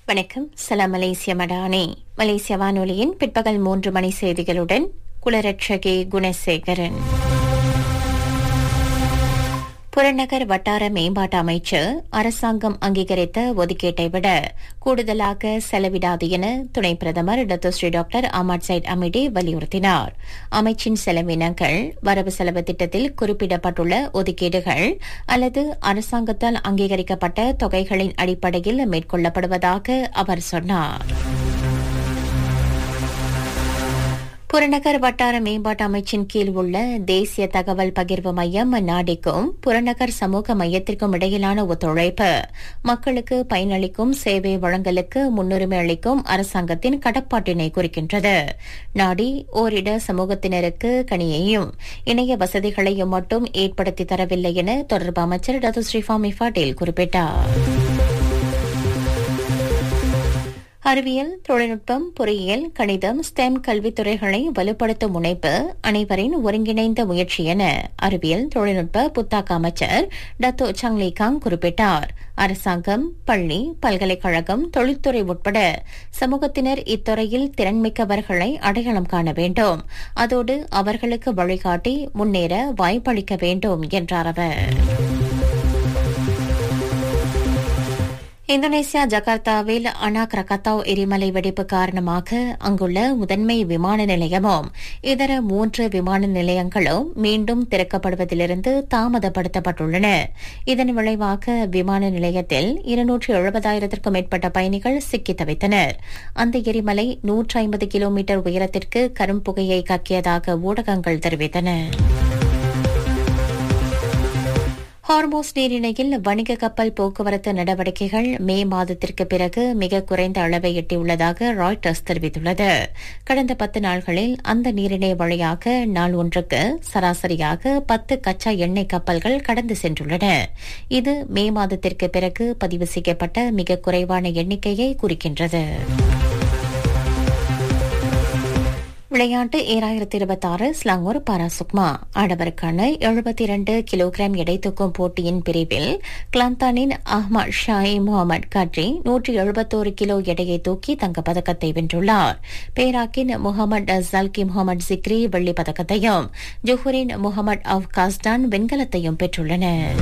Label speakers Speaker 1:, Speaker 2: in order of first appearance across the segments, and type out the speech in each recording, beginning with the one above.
Speaker 1: வணக்கம் சலாம் மலேசிய மடானே மலேசிய வானொலியின் பிற்பகல் மூன்று மணி செய்திகளுடன் குலரட்சகி குணசேகரன் புறநகர் வட்டார மேம்பாட்டு அமைச்சு அரசாங்கம் அங்கீகரித்த ஒதுக்கீட்டை விட கூடுதலாக செலவிடாது என துணை பிரதமர் Datuk Seri doctor Ahmad Zahid Hamidi வலியுறுத்தினார் அமைச்சின் செலவினங்கள் வரவு செலவு திட்டத்தில் குறிப்பிடப்பட்டுள்ள ஒதுக்கீடுகள் அல்லது அரசாங்கத்தால் அங்கீகரிக்கப்பட்ட தொகைகளின் அடிப்படையில் மேற்கொள்ளப்படுவதாக அவர் சொன்னார் புறநகர் வட்டார மேம்பாட்டு அமைச்சின் கீழ் உள்ள தேசிய தகவல் பகிர்வு மையம் நாடிக்கும் புறநகர் சமூக மையத்திற்கும் இடையிலான ஒத்துழைப்பு மக்களுக்கு பயனளிக்கும் சேவை வழங்கலுக்கு முன்னுரிமை அளிக்கும் அரசாங்கத்தின் கடப்பாட்டினை குறிக்கின்றது நாடி ஓரிட சமூகத்தினருக்கு கனியையும் இணைய வசதிகளையும் மட்டும் ஏற்படுத்தி தரவில்லை என தொடர்பு அமைச்சர் டத்து ஸ்ரீஃபாமி பாட்டீல் குறிப்பிட்டார் அறிவியல் தொழில்நுட்பம் பொறியியல் கணிதம் ஸ்டெம் கல்வித்துறைகளை வலுப்படுத்தும் முனைப்பு அனைவரின் ஒருங்கிணைந்த முயற்சி என அறிவியல் தொழில்நுட்ப புத்தாக்க அமைச்சர் டத்தோ சங்லி காங் குறிப்பிட்டார் அரசாங்கம் பள்ளி பல்கலைக்கழகம் தொழில்துறை உட்பட சமூகத்தினர் இத்துறையில் திறன்மிக்கவர்களை அடையாளம் காண வேண்டும் அதோடு அவர்களுக்கு வழிகாட்டி முன்னேற வாய்ப்பளிக்க வேண்டும் என்றார் அவர் இந்தோனேசியா ஜகார்த்தாவில் அனா கிரகத்தாவ் எரிமலை வெடிப்பு காரணமாக அங்குள்ள முதன்மை விமான நிலையமும் இதர மூன்று விமான நிலையங்களும் மீண்டும் திறக்கப்படுவதிலிருந்து தாமதப்படுத்தப்பட்டுள்ளன இதன் விளைவாக விமான நிலையத்தில் இருநூற்று எழுபதாயிரத்திற்கும் மேற்பட்ட பயணிகள் சிக்கி தவித்தனர் அந்த எரிமலை நூற்றி ஐம்பது கிலோமீட்டர் உயரத்திற்கு கரும்புகையை கக்கியதாக ஊடகங்கள் தெரிவித்தன ஹார்மோஸ் நீரிணையில் வணிக கப்பல் போக்குவரத்து நடவடிக்கைகள் மே மாதத்திற்கு பிறகு மிக குறைந்த அளவை எட்டியுள்ளதாக ராய்டர்ஸ் தெரிவித்துள்ளது கடந்த பத்து நாள்களில் அந்த நீரிணை வழியாக நாள் ஒன்றுக்கு சராசரியாக பத்து கச்சா எண்ணெய் கப்பல்கள் கடந்து சென்றுள்ளன இது மே மாதத்திற்கு பிறகு பதிவு செய்யப்பட்ட மிக குறைவான எண்ணிக்கையை குறிக்கின்றது விளையாட்டு ஏழாயிரத்தி இருபத்தி ஆறு ஸ்லாங்கூர் பாராசுக்மா ஆடவருக்கான எழுபத்தி இரண்டு கிலோகிராம் எடை தூக்கும் போட்டியின் பிரிவில் கிளாந்தானின் அஹ்மத் ஷாயி முகமது கட்ரி நூற்றி எழுபத்தோரு கிலோ எடையை தூக்கி தங்கப்பதக்கத்தை வென்றுள்ளார் பேராக்கின் முகமது ஜல்கி முகமது சிக்ரி வெள்ளிப் பதக்கத்தையும் ஜுஹுரின் முகமது அவ் காஸ்டான் வெண்கலத்தையும் பெற்றுள்ளனர்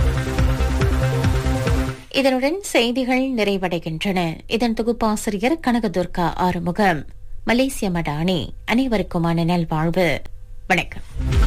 Speaker 1: இதனுடன் செய்திகள் நிறைவடைகின்றன இதன் தொகுப்பாசிரியர் கனகதுர்கா ஆறுமுகம் மலேசிய மடானி அனைவருக்குமான நல்வாழ்வு வணக்கம்